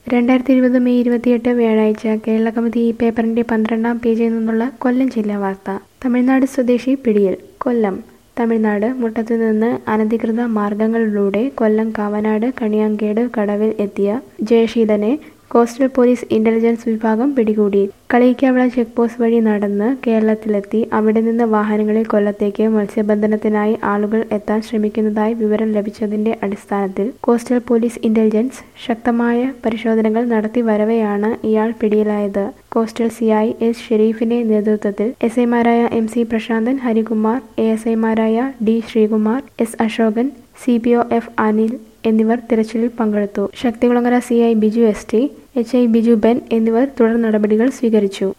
രണ്ടായിരത്തി ഇരുപത് മെയ് ഇരുപത്തിയെട്ട് വ്യാഴാഴ്ച കേരള കമ്മിറ്റി ഈ പേപ്പറിന്റെ പന്ത്രണ്ടാം പേജിൽ നിന്നുള്ള കൊല്ലം ജില്ലാ വാർത്ത തമിഴ്നാട് സ്വദേശി പിടിയിൽ കൊല്ലം തമിഴ്നാട് മുട്ടത്തു നിന്ന് അനധികൃത മാർഗങ്ങളിലൂടെ കൊല്ലം കാവനാട് കണിയാങ്കേട് കടവിൽ എത്തിയ ജയശീലനെ കോസ്റ്റൽ പോലീസ് ഇന്റലിജൻസ് വിഭാഗം പിടികൂടി കളിയിക്കാവിള ചെക്ക് പോസ്റ്റ് വഴി നടന്ന് കേരളത്തിലെത്തി അവിടെ നിന്ന് വാഹനങ്ങളിൽ കൊല്ലത്തേക്ക് മത്സ്യബന്ധനത്തിനായി ആളുകൾ എത്താൻ ശ്രമിക്കുന്നതായി വിവരം ലഭിച്ചതിന്റെ അടിസ്ഥാനത്തിൽ കോസ്റ്റൽ പോലീസ് ഇന്റലിജൻസ് ശക്തമായ പരിശോധനകൾ നടത്തി വരവെയാണ് ഇയാൾ പിടിയിലായത് കോസ്റ്റൽ സിഐ എസ് ഷെരീഫിന്റെ നേതൃത്വത്തിൽ എസ് ഐമാരായ M C Prasanthan Harikumar A S ഐമാരായ D Sreekumar S Asokan C P O F Anil എന്നിവർ തിരച്ചിലിൽ പങ്കെടുത്തു Sakthikulangara C I Biju S T H I Biju Ben എന്നിവർ തുടർ നടപടികൾ സ്വീകരിച്ചു